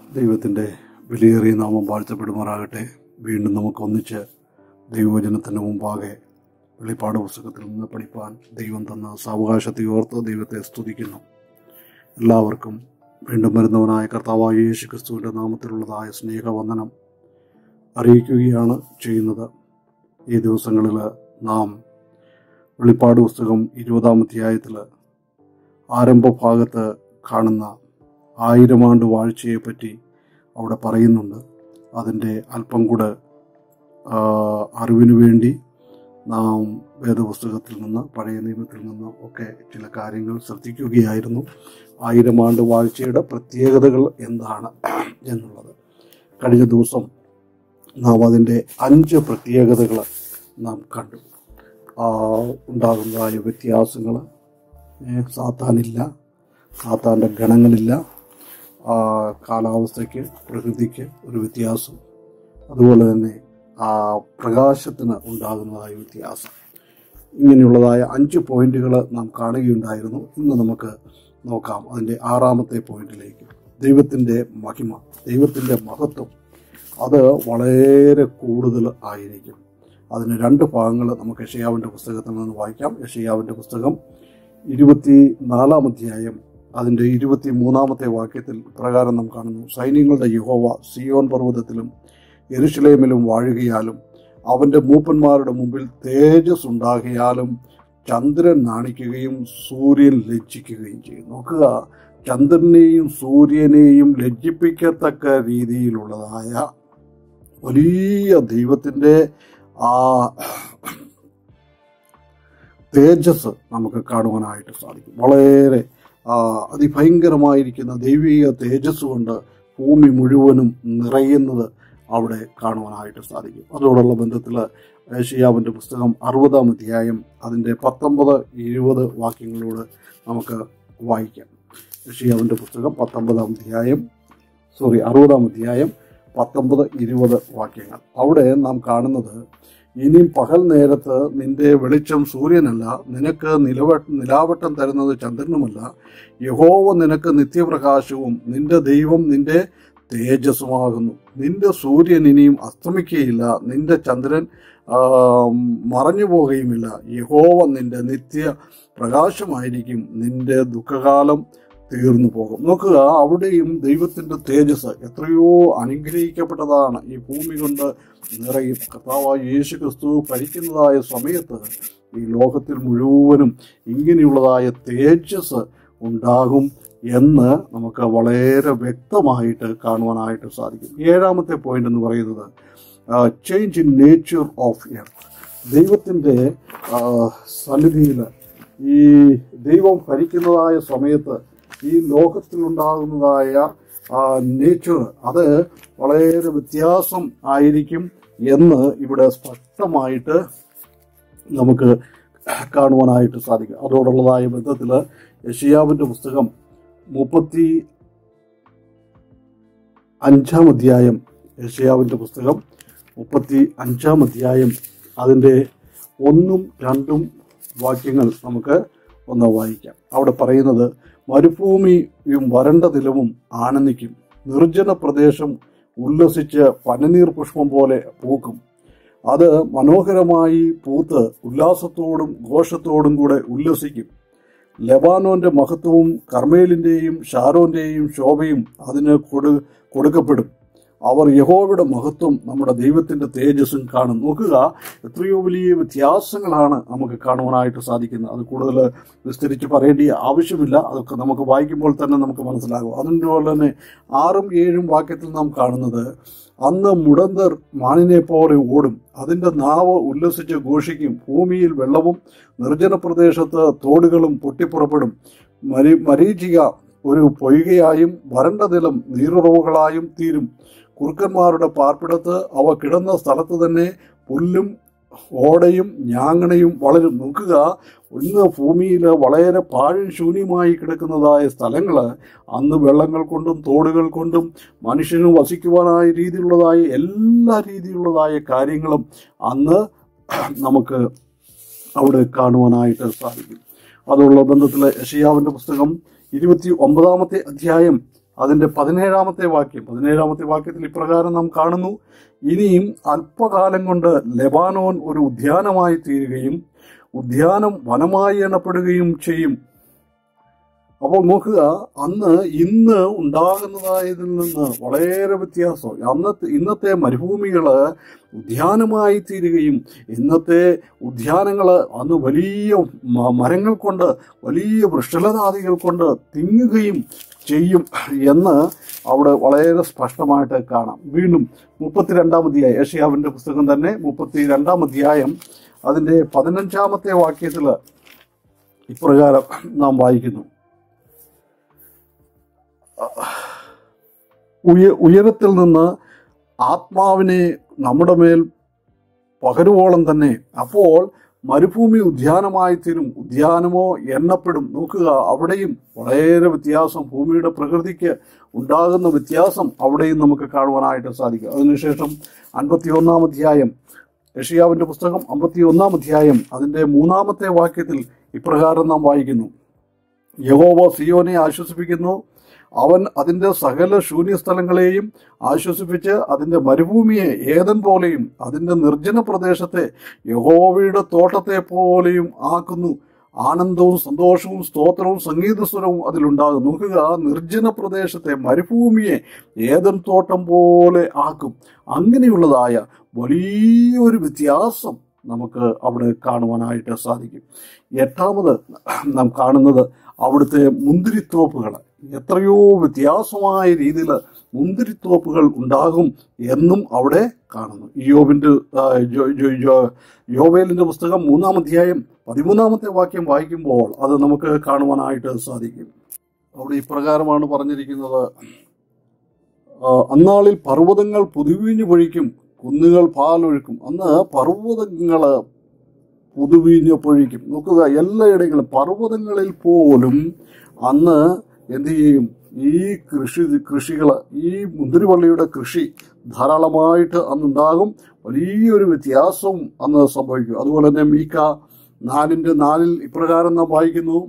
ദൈവത്തിൻ്റെ വിലയേറിയ നാമം വാഴ്ത്തപ്പെടുമാറാകട്ടെ വീണ്ടും നമുക്ക് ഒന്നിച്ച് ദൈവവചനത്തിൻ്റെ മുമ്പാകെ വെളിപ്പാട് പുസ്തകത്തിൽ നിന്ന് പഠിപ്പാൻ ദൈവം തന്ന സാവകാശത്തെ ഓർത്ത് ദൈവത്തെ സ്തുതിക്കുന്നു എല്ലാവർക്കും വീണ്ടും വരുന്നവനായ കർത്താവായ യേശു ക്രിസ്തുവിൻ്റെ നാമത്തിലുള്ളതായ സ്നേഹവന്ദനം അറിയിക്കുകയാണ് ചെയ്യുന്നത് ഈ ദിവസങ്ങളിൽ നാം വെളിപ്പാട് പുസ്തകം ഇരുപതാം അധ്യായത്തിൽ ആരംഭ ഭാഗത്ത് കാണുന്ന ആയിരം ആണ്ട് വാഴ്ചയെപ്പറ്റി അവിടെ പറയുന്നുണ്ട് അതിൻ്റെ അല്പം കൂടെ ആ, അറിവിനു വേണ്ടി നാം വേദപുസ്തകത്തിൽ നിന്ന് പഴയ നിയമത്തിൽ നിന്ന് ഒക്കെ ചില കാര്യങ്ങൾ ശ്രദ്ധിക്കുകയായിരുന്നു ആയിരം ആണ്ട് വാഴ്ചയുടെ പ്രത്യേകതകൾ എന്താണ് എന്നുള്ളത് കഴിഞ്ഞ ദിവസം നാം അതിൻ്റെ അഞ്ച് പ്രത്യേകതകൾ നാം കണ്ടു ആ, ഉണ്ടാകുന്നതായ വ്യത്യാസങ്ങൾ സാത്താനില്ല സാത്താൻ്റെ ഗണങ്ങളില്ല ആ, കാലാവസ്ഥയ്ക്ക് പ്രകൃതിക്ക് ഒരു വ്യത്യാസം അതുപോലെ തന്നെ ആ പ്രകാശത്തിന് ഉണ്ടാകുന്നതായ വ്യത്യാസം ഇങ്ങനെയുള്ളതായ അഞ്ച് പോയിന്റുകൾ നാം കാണുകയുണ്ടായിരുന്നു ഇന്ന് നമുക്ക് നോക്കാം അതിൻ്റെ ആറാമത്തെ പോയിന്റിലേക്ക് ദൈവത്തിൻ്റെ മഹിമ ദൈവത്തിൻ്റെ മഹത്വം അത് വളരെ കൂടുതൽ ആയിരിക്കും അതിന് രണ്ട് ഭാഗങ്ങൾ നമുക്ക് യഷയാവിൻ്റെ പുസ്തകത്തിൽ നിന്ന് വായിക്കാം യഷയാവിൻ്റെ പുസ്തകം ഇരുപത്തി നാലാം അധ്യായം അതിൻ്റെ ഇരുപത്തി മൂന്നാമത്തെ വാക്യത്തിൽ പ്രകാരം നാം കാണുന്നു സൈന്യങ്ങളുടെ യഹോവ സിയോൻ പർവ്വതത്തിലും എരുഷലേമിലും വാഴുകയാലും അവൻ്റെ മൂപ്പന്മാരുടെ മുമ്പിൽ തേജസ് ഉണ്ടാകിയാലും ചന്ദ്രൻ നാണിക്കുകയും സൂര്യൻ ലജ്ജിക്കുകയും ചെയ്യും നോക്കുക ചന്ദ്രനെയും സൂര്യനെയും ലജ്ജിപ്പിക്കത്തക്ക രീതിയിലുള്ളതായ വലിയ ദൈവത്തിൻ്റെ ആ തേജസ് നമുക്ക് കാണുവാനായിട്ട് സാധിക്കും വളരെ ആ, അതിഭയങ്കരമായിരിക്കുന്ന ദൈവിക തേജസ് കൊണ്ട് ഭൂമി മുഴുവനും നിറയുന്നത് അവിടെ കാണുവാനായിട്ട് സാധിക്കും അതോടുള്ള ബന്ധത്തിൽ ഏഷ്യാവിൻ്റെ പുസ്തകം അറുപതാം അധ്യായം അതിൻ്റെ പത്തൊമ്പത് ഇരുപത് വാക്യങ്ങളോട് നമുക്ക് വായിക്കാം ഏഷ്യാവിൻ്റെ പുസ്തകം പത്തൊമ്പതാം അധ്യായം സോറി അറുപതാം അധ്യായം പത്തൊമ്പത് ഇരുപത് വാക്യങ്ങൾ അവിടെ നാം കാണുന്നത് ഇനിയും പകൽ നേരത്ത് നിന്റെ വെളിച്ചം സൂര്യനല്ല നിനക്ക് നിലവ നിലാവട്ടം തരുന്നത് ചന്ദ്രനുമല്ല യഹോവ നിനക്ക് നിത്യപ്രകാശവും നിന്റെ ദൈവം നിന്റെ തേജസ്സുമാകുന്നു നിന്റെ സൂര്യൻ ഇനിയും അസ്തമിക്കുകയില്ല നിന്റെ ചന്ദ്രൻ ആ, മറഞ്ഞു പോകുകയുമില്ല യഹോവ നിന്റെ നിത്യ പ്രകാശമായിരിക്കും നിന്റെ ദുഃഖകാലം തീർന്നു പോകും നോക്കുക അവിടെയും ദൈവത്തിന്റെ തേജസ് എത്രയോ അനുഗ്രഹിക്കപ്പെട്ടതാണ് ഈ ഭൂമി കൊണ്ട് നിറയും കർത്താവായ യേശു ക്രിസ്തു ഭരിക്കുന്നതായ സമയത്ത് ഈ ലോകത്തിൽ മുഴുവനും ഇങ്ങനെയുള്ളതായ തേജസ് ഉണ്ടാകും എന്ന് നമുക്ക് വളരെ വ്യക്തമായിട്ട് കാണുവാനായിട്ട് സാധിക്കും ഏഴാമത്തെ പോയിന്റ് എന്ന് പറയുന്നത് change in nature of earth ദൈവത്തിൻ്റെ സന്നിധിയിൽ ഈ ദൈവം ഭരിക്കുന്നതായ സമയത്ത് ഈ ലോകത്തിലുണ്ടാകുന്നതായ നേച്ചർ അത് വളരെ വ്യത്യാസം ആയിരിക്കും എന്ന് ഇവിടെ സ്പഷ്ടമായിട്ട് നമുക്ക് കാണുവാനായിട്ട് സാധിക്കും അതോടുള്ളതായ ബന്ധത്തിൽ യഷിയാവിൻ്റെ പുസ്തകം മുപ്പത്തി അഞ്ചാം അധ്യായം യഷിയാവിൻ്റെ പുസ്തകം മുപ്പത്തി അഞ്ചാം അധ്യായം അതിൻ്റെ ഒന്നും രണ്ടും വാക്യങ്ങൾ നമുക്ക് ഒന്ന് വായിക്കാം അവിടെ പറയുന്നത് മരുഭൂമിയും വരണ്ട നിലവും ആനന്ദിക്കും നിർജ്ജന പ്രദേശം ഉല്ലസിച്ച് പനനീർ പുഷ്പം പോലെ പൂക്കും അത് മനോഹരമായി പൂത്ത് ഉല്ലാസത്തോടും ഘോഷത്തോടും കൂടെ ഉല്ലസിക്കും ലെബാനോന്റെ മഹത്വവും കർമ്മേലിന്റെയും ഷാരോന്റെയും ശോഭയും അതിന് കൊടു കൊടുക്കപ്പെടും അവർ യഹോവയുടെ മഹത്വം നമ്മുടെ ദൈവത്തിന്റെ തേജസ്സും കാണും നോക്കുക എത്രയോ വലിയ വ്യത്യാസങ്ങളാണ് നമുക്ക് കാണുവാനായിട്ട് സാധിക്കുന്നത് അത് കൂടുതൽ വിസ്തരിച്ച് പറയേണ്ട ആവശ്യമില്ല അതൊക്കെ നമുക്ക് വായിക്കുമ്പോൾ തന്നെ നമുക്ക് മനസ്സിലാകും അതുപോലെ തന്നെ ആറും ഏഴും വാക്യത്തിൽ നാം കാണുന്നത് അന്ന് മുടന്തർ മാനിനെ പോലെ ഓടും അതിന്റെ നാവ് ഉല്ലസിച്ച് ഘോഷിക്കും ഭൂമിയിൽ വെള്ളവും നിർജ്ജന പ്രദേശത്ത് തോടുകളും പൊട്ടിപ്പുറപ്പെടും മരി മരീചിക ഒരു പൊയ്കയായും വരണ്ട നിലം നീരുറവുകളായും തീരും കുറുക്കന്മാരുടെ പാർപ്പിടത്ത് അവ കിടന്ന സ്ഥലത്ത് തന്നെ പുല്ലും ഓടയും ഞാങ്ങണയും വളരും നോക്കുക ഇന്ന് ഭൂമിയിൽ വളരെ പാഴും ശൂന്യമായി കിടക്കുന്നതായ സ്ഥലങ്ങൾ അന്ന് വെള്ളങ്ങൾ കൊണ്ടും തോടുകൾ കൊണ്ടും മനുഷ്യന് വസിക്കുവാനായ രീതിയിലുള്ളതായ എല്ലാ രീതിയിലുള്ളതായ കാര്യങ്ങളും അന്ന് നമുക്ക് അവിടെ കാണുവാനായിട്ട് സാധിക്കും അതുള്ള ബന്ധത്തിൽ യഷിയാവിൻ്റെ പുസ്തകം ഇരുപത്തി ഒമ്പതാമത്തെ അധ്യായം അതിന്റെ പതിനേഴാമത്തെ വാക്യം പതിനേഴാമത്തെ വാക്യത്തിൽ ഇപ്രകാരം നാം കാണുന്നു ഇനിയും അല്പകാലം കൊണ്ട് ലെബാനോൻ ഒരു ഉദ്യാനമായി തീരുകയും ഉദ്യാനം വനമായി എണ്ണപ്പെടുകയും ചെയ്യും അപ്പോൾ നോക്കുക അന്ന് ഇന്ന് ഉണ്ടാകുന്നതായതിൽ നിന്ന് വളരെ വ്യത്യാസം അന്നത്തെ ഇന്നത്തെ മരുഭൂമികള് ഉദ്യാനമായി തീരുകയും ഇന്നത്തെ ഉദ്യാനങ്ങള് അന്ന് വലിയ മ- മരങ്ങൾ കൊണ്ട് വലിയ വൃക്ഷലതാദികൾ കൊണ്ട് തിങ്ങുകയും ചെയ്യും എന്ന് അവിടെ വളരെ സ്പഷ്ടമായിട്ട് കാണാം വീണ്ടും മുപ്പത്തിരണ്ടാം അധ്യായം ഏഷ്യാവിന്റെ പുസ്തകം തന്നെ മുപ്പത്തി രണ്ടാം അധ്യായം അതിന്റെ പതിനഞ്ചാമത്തെ വാക്യത്തിൽ ഇപ്രകാരം നാം വായിക്കുന്നു ഉയ ഉയരത്തിൽ നിന്ന് ആത്മാവിനെ നമ്മുടെ മേൽ പകരുവോളം തന്നെ അപ്പോൾ മരുഭൂമി ഉദ്യാനമായി തീരും ഉദ്യാനമോ എണ്ണപ്പെടും നോക്കുക അവിടെയും വളരെ വ്യത്യാസം ഭൂമിയുടെ പ്രകൃതിക്ക് ഉണ്ടാകുന്ന വ്യത്യാസം അവിടെയും നമുക്ക് കാണുവാനായിട്ട് സാധിക്കും അതിനുശേഷം അൻപത്തി ഒന്നാം അധ്യായം യഷിയാവിന്റെ പുസ്തകം അമ്പത്തി ഒന്നാം അധ്യായം അതിന്റെ മൂന്നാമത്തെ വാക്യത്തിൽ ഇപ്രകാരം നാം വായിക്കുന്നു യഹോവ സിയോനെ ആശ്വസിപ്പിക്കുന്നു അവൻ അതിന്റെ സകല ശൂന്യസ്ഥലങ്ങളെയും ആശ്വസിപ്പിച്ച് അതിന്റെ മരുഭൂമിയെ ഏതൻ പോലെയും അതിന്റെ നിർജ്ജന പ്രദേശത്തെ യഹോവയുടെ തോട്ടത്തെ പോലെയും ആക്കുന്നു ആനന്ദവും സന്തോഷവും സ്തോത്രവും സംഗീതസ്വരവും അതിലുണ്ടാകും നോക്കുക നിർജ്ജന പ്രദേശത്തെ മരുഭൂമിയെ ഏതൻ തോട്ടം പോലെ ആക്കും അങ്ങനെയുള്ളതായ വലിയൊരു വ്യത്യാസം നമുക്ക് അവിടെ കാണുവാനായിട്ട് സാധിക്കും എട്ടാമത് നാം കാണുന്നത് അവിടുത്തെ മുന്തിരിത്തോപ്പുകൾ എത്രയോ വ്യത്യാസമായ രീതിയിൽ മുന്തിരിത്തോപ്പുകൾ ഉണ്ടാകും എന്നും അവിടെ കാണുന്നു യോബിന്റെ ആ, ജോ- ജോ- ജോ- യോബേലിന്റെ പുസ്തകം മൂന്നാം അധ്യായം പതിമൂന്നാമത്തെ വാക്യം വായിക്കുമ്പോൾ അത് നമുക്ക് കാണുവാനായിട്ട് സാധിക്കും അവിടെ ഇപ്രകാരമാണ് പറഞ്ഞിരിക്കുന്നത് ആ, അന്നാളിൽ പർവ്വതങ്ങൾ പുതുവീഞ്ഞു പൊഴിക്കും കുന്നുകൾ പാലൊഴുക്കും അന്ന് പർവ്വതങ്ങള് പുതുവീഞ്ഞ് പൊഴിക്കും നോക്കുക എല്ലായിടങ്ങളും പർവ്വതങ്ങളിൽ പോലും അന്ന് എന്ത് ചെയ്യും ഈ കൃഷി കൃഷികൾ ഈ മുന്തിരിവള്ളിയുടെ കൃഷി ധാരാളമായിട്ട് അന്നുണ്ടാകും വലിയൊരു വ്യത്യാസവും അന്ന് സംഭവിക്കും അതുപോലെ തന്നെ മീക്ക നാലിന്റെ നാലിൽ ഇപ്രകാരം നാം വായിക്കുന്നു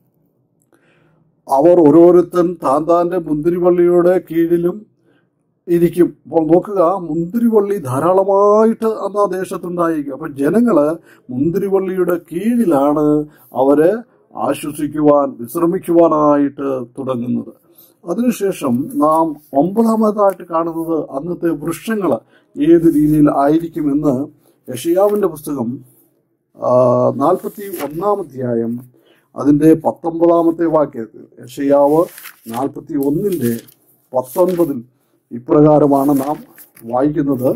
അവർ ഓരോരുത്തൻ താൻ താന്റെ മുന്തിരിവള്ളിയുടെ കീഴിലും ഇരിക്കും അപ്പോൾ നോക്കുക മുന്തിരിവള്ളി ധാരാളമായിട്ട് അന്ന് ആ ദേശത്തുണ്ടായിരിക്കും അപ്പൊ ജനങ്ങള് മുന്തിരിവള്ളിയുടെ കീഴിലാണ് അവര് ആശ്വസിക്കുവാൻ വിശ്രമിക്കുവാനായിട്ട് തുടങ്ങുന്നത് അതിനുശേഷം നാം ഒമ്പതാമതായിട്ട് കാണുന്നത് അന്നത്തെ വൃക്ഷങ്ങൾ ഏത് രീതിയിൽ ആയിരിക്കുമെന്ന് യഷിയാവിന്റെ പുസ്തകം നാൽപ്പത്തി ഒന്നാം അധ്യായം അതിന്റെ പത്തൊമ്പതാമത്തെ വാക്യത്തിൽ യഷയാവ് നാൽപ്പത്തി ഒന്നിന്റെ പത്തൊൻപതിൽ ഇപ്രകാരമാണ് നാം വായിക്കുന്നത്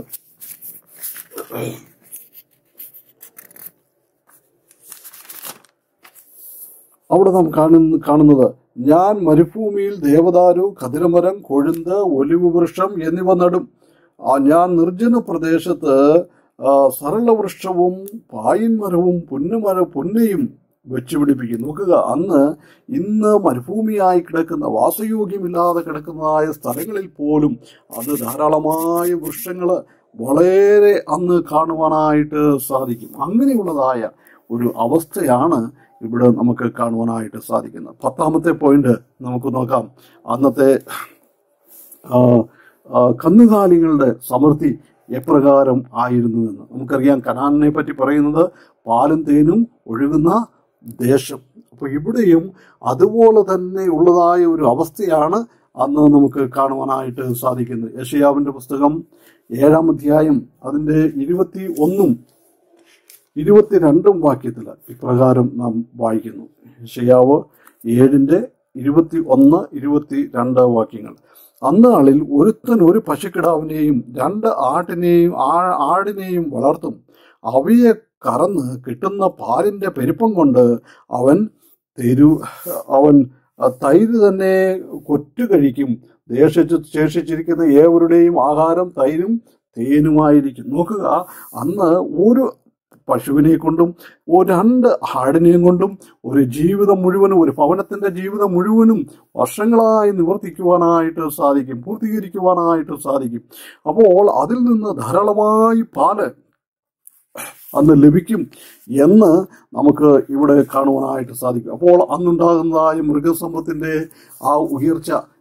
അവിടെ നാം കാണുന്ന കാണുന്നത് ഞാൻ മരുഭൂമിയിൽ ദേവദാരു കതിരമരം കൊഴുന്ത് ഒലിവ് വൃക്ഷം എന്നിവ നടും ആ ഞാൻ നിർജ്ജന പ്രദേശത്ത് ആ, സരളവൃക്ഷവും പായിൻ മരവും പുന്നുമര പുന്നയും വെച്ചുപിടിപ്പിക്കും നോക്കുക അന്ന് ഇന്ന് മരുഭൂമിയായി കിടക്കുന്ന വാസയോഗ്യമില്ലാതെ കിടക്കുന്നതായ സ്ഥലങ്ങളിൽ പോലും അത് ധാരാളമായ വൃക്ഷങ്ങൾ വളരെ അന്ന് കാണുവാനായിട്ട് സാധിക്കും അങ്ങനെയുള്ളതായ ഒരു അവസ്ഥയാണ് ഇവിടെ നമുക്ക് കാണുവാനായിട്ട് സാധിക്കുന്നത് പത്താമത്തെ പോയിന്റ് നമുക്ക് നോക്കാം അന്നത്തെ ആ, ആ, കന്നുകാലികളുടെ സമൃദ്ധി എപ്രകാരം ആയിരുന്നു എന്ന് നമുക്കറിയാം കനാനിനെ പറ്റി പറയുന്നത് പാലും തേനും ഒഴുകുന്ന ദേശം അപ്പൊ ഇവിടെയും അതുപോലെ തന്നെ ഉള്ളതായ ഒരു അവസ്ഥയാണ് അന്ന് നമുക്ക് കാണുവാനായിട്ട് സാധിക്കുന്നത് യഷയാവിന്റെ പുസ്തകം ഏഴാം അധ്യായം അതിന്റെ ഇരുപത്തി ഒന്നും ഇരുപത്തിരണ്ടും വാക്യത്തിൽ ഇപ്രകാരം നാം വായിക്കുന്നു യശയാവ് ഏഴിന്റെ ഇരുപത്തി ഒന്ന് ഇരുപത്തി രണ്ട് വാക്യങ്ങൾ അന്നാളിൽ ഒരുത്തൻ ഒരു പശുക്കിടാവിനെയും രണ്ട് ആട്ടിനെയും ആ- ആടിനെയും വളർത്തും അവയെ കറന്ന് കിട്ടുന്ന പാലിന്റെ പെരുപ്പം കൊണ്ട് അവൻ തെരു അവൻ തൈര് തന്നെ കൊറ്റു കഴിക്കും ദേശത്ത് ശേഷിച്ചിരിക്കുന്ന ഏവരുടെയും ആഹാരം തൈരും തേനുമായിരിക്കും നോക്കുക അന്ന് ഒരു പശുവിനെ കൊണ്ടും ഒരു രണ്ട് ആടിനെയും കൊണ്ടും ഒരു ജീവിതം മുഴുവനും ഒരു ഭവനത്തിന്റെ ജീവിതം മുഴുവനും വർഷങ്ങളായി നിവർത്തിക്കുവാനായിട്ട് സാധിക്കും പൂർത്തീകരിക്കുവാനായിട്ട് സാധിക്കും അപ്പോൾ അതിൽ നിന്ന് ധാരാളമായി പാല് അന്ന് ലഭിക്കും എന്ന് നമുക്ക് ഇവിടെ കാണുവാനായിട്ട് സാധിക്കും അപ്പോൾ അന്നുണ്ടാകുന്നതായ മൃഗസമ്പത്തിന്റെ ആ ഉയർച്ച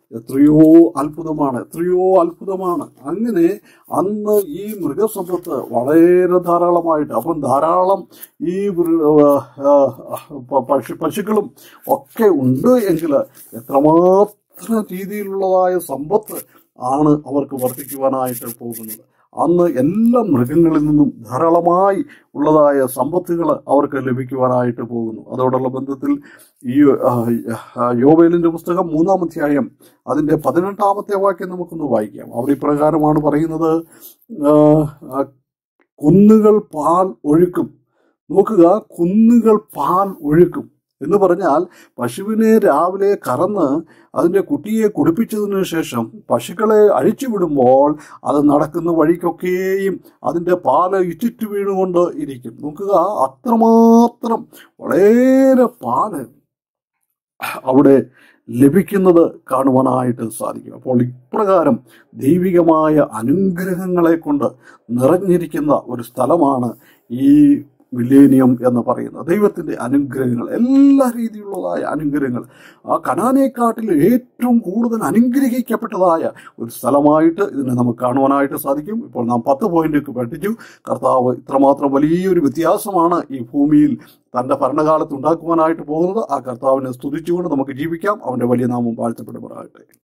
എത്രയോ അത്ഭുതമാണ് എത്രയോ അത്ഭുതമാണ് അങ്ങനെ അന്ന് ഈ മൃഗസമ്പത്ത് വളരെ ധാരാളമായിട്ട് അപ്പം ധാരാളം ഈ മൃ- ആ, പ- പശു പശുക്കളും ഒക്കെ ഉണ്ട് എങ്കിൽ എത്രമാത്രം രീതിയിലുള്ളതായ സമ്പത്ത് ആണ് അവർക്ക് വർദ്ധിക്കുവാനായിട്ട് പോകുന്നത് അന്ന് എല്ലാ മൃഗങ്ങളിൽ നിന്നും ധാരാളമായി ഉള്ളതായ സമ്പത്തുകൾ അവർക്ക് ലഭിക്കുവാനായിട്ട് പോകുന്നു അതോടുള്ള ബന്ധത്തിൽ ഈ ആ, ആ, യോബേലിന്റെ പുസ്തകം മൂന്നാം അധ്യായം അതിന്റെ പതിനെട്ടാമത്തെ വാക്യം നമുക്കൊന്ന് വായിക്കാം അവിടെ ഇപ്രകാരമാണ് പറയുന്നത് ആ, ആ, കുന്നുകൾ പാൽ ഒഴുക്കും നോക്കുക കുന്നുകൾ പാൽ ഒഴുക്കും എന്ന് പറഞ്ഞാൽ പശുവിനെ രാവിലെ കറന്ന് അതിൻ്റെ കുട്ടിയെ കുടിപ്പിച്ചതിന് ശേഷം പശുക്കളെ അഴിച്ചുവിടുമ്പോൾ അത് നടക്കുന്ന വഴിക്കൊക്കെയും അതിൻ്റെ പാല് ഇറ്റിറ്റ് വീണുകൊണ്ട് ഇരിക്കും നോക്കുക അത്രമാത്രം വളരെ പാല് അവിടെ ലഭിക്കുന്നത് കാണുവാനായിട്ട് സാധിക്കും അപ്പോൾ ഇപ്രകാരം ദൈവികമായ അനുഗ്രഹങ്ങളെ കൊണ്ട് നിറഞ്ഞിരിക്കുന്ന ഒരു സ്ഥലമാണ് ഈ മില്ലേനിയം എന്ന് പറയുന്നത് ദൈവത്തിന്റെ അനുഗ്രഹങ്ങൾ എല്ലാ രീതിയിലുള്ളതായ അനുഗ്രഹങ്ങൾ ആ കനാനേക്കാട്ടിൽ ഏറ്റവും കൂടുതൽ അനുഗ്രഹിക്കപ്പെട്ടതായ ഒരു സ്ഥലമായിട്ട് ഇതിനെ നമുക്ക് കാണുവാനായിട്ട് സാധിക്കും ഇപ്പോൾ നാം പത്ത് പോയിന്റ് പഠിച്ചു കർത്താവ് ഇത്രമാത്രം വലിയൊരു വ്യത്യാസമാണ് ഈ ഭൂമിയിൽ തന്റെ ഭരണകാലത്ത് ഉണ്ടാക്കുവാനായിട്ട് പോകുന്നത് ആ കർത്താവിനെ സ്തുതിച്ചുകൊണ്ട് നമുക്ക് ജീവിക്കാം അവന്റെ വലിയ നാമം വാഴ്ത്തപ്പെടുമാറാകട്ടെ